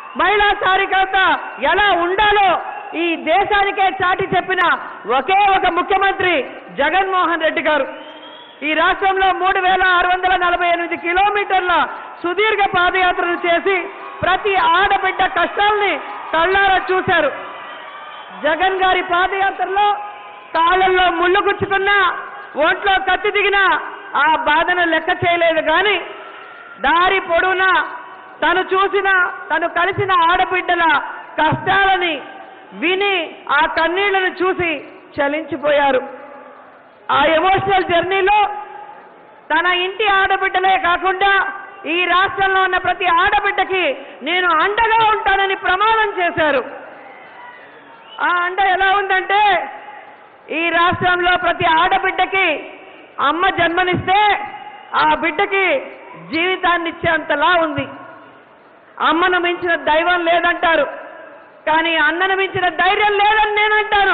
మహిళా సాధికారత ఎలా ఉండాలో ఈ దేశానికే చాటి చెప్పిన ఒకే ఒక ముఖ్యమంత్రి జగన్మోహన్ రెడ్డి గారు ఈ రాష్ట్రంలో మూడు వేల ఆరు వందల నలభై ఎనిమిది కిలోమీటర్ల సుదీర్ఘ పాదయాత్రలు చేసి ప్రతి ఆడబిడ్డ కష్టాల్ని కళ్ళారా చూశారు జగన్ గారి పాదయాత్రలో కాళ్ళల్లో ముళ్ళు గుచ్చుకున్నా ఒంట్లో కత్తి దిగినా ఆ బాధను లెక్క చేయలేదు కానీ దారి పొడవునా తను చూసిన తను కలిసిన ఆడబిడ్డల కష్టాలని విని ఆ కన్నీళ్లను చూసి చలించిపోయారు ఆ ఎమోషనల్ జర్నీలో తన ఇంటి ఆడబిడ్డలే కాకుండా ఈ రాష్ట్రంలో ఉన్న ప్రతి ఆడబిడ్డకి నేను అండగా ఉంటానని ప్రమాణం చేశారు ఆ అండ ఎలా ఉందంటే ఈ రాష్ట్రంలో ప్రతి ఆడబిడ్డకి అమ్మ జన్మనిస్తే ఆ బిడ్డకి జీవితాన్ని ఇచ్చేంతలా ఉంది అమ్మను మించిన దైవం లేదంటారు కానీ అన్నను మించిన ధైర్యం లేదని నేను అంటాను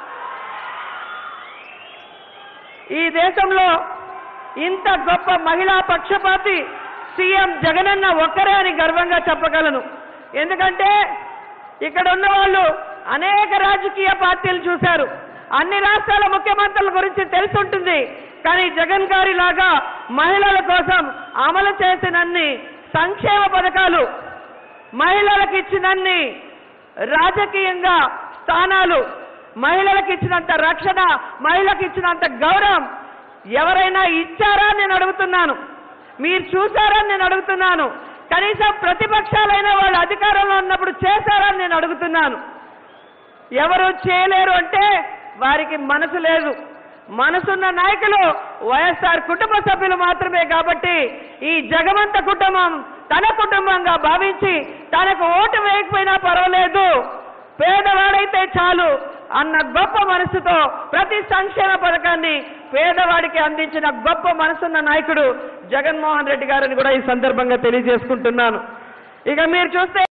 ఈ దేశంలో ఇంత గొప్ప మహిళా పక్షపాతి సీఎం జగనన్న ఒక్కరే అని గర్వంగా చెప్పగలను ఎందుకంటే ఇక్కడ ఉన్న వాళ్ళు అనేక రాజకీయ పార్టీలు చూశారు అన్ని రాష్ట్రాల ముఖ్యమంత్రుల గురించి తెలుసుంటుంది కానీ జగన్ గారి లాగా మహిళల కోసం అమలు చేసినన్ని సంక్షేమ పథకాలు మహిళలకు ఇచ్చినన్ని రాజకీయంగా స్థానాలు మహిళలకు ఇచ్చినంత రక్షణ మహిళలకు ఇచ్చినంత గౌరవం ఎవరైనా ఇచ్చారా అని నేను అడుగుతున్నాను మీరు చూసారా అని నేను అడుగుతున్నాను కనీసం ప్రతిపక్షాలైన వాళ్ళు అధికారంలో ఉన్నప్పుడు చేశారా అని నేను అడుగుతున్నాను ఎవరు చేయలేరు అంటే వారికి మనసు లేదు మనసున్న నాయకులు వైఎస్ఆర్ కుటుంబ సభ్యులు మాత్రమే కాబట్టి ఈ జగమంత కుటుంబం తన కుటుంబంగా భావించి తనకు ఓటు వేయకపోయినా పర్వాలేదు పేదవాడైతే చాలు అన్న గొప్ప మనసుతో ప్రతి సంక్షేమ పథకాన్ని పేదవాడికి అందించిన గొప్ప మనసున్న నాయకుడు జగన్మోహన్ రెడ్డి గారని కూడా ఈ సందర్భంగా తెలియజేసుకుంటున్నాను ఇక మీరు చూస్తే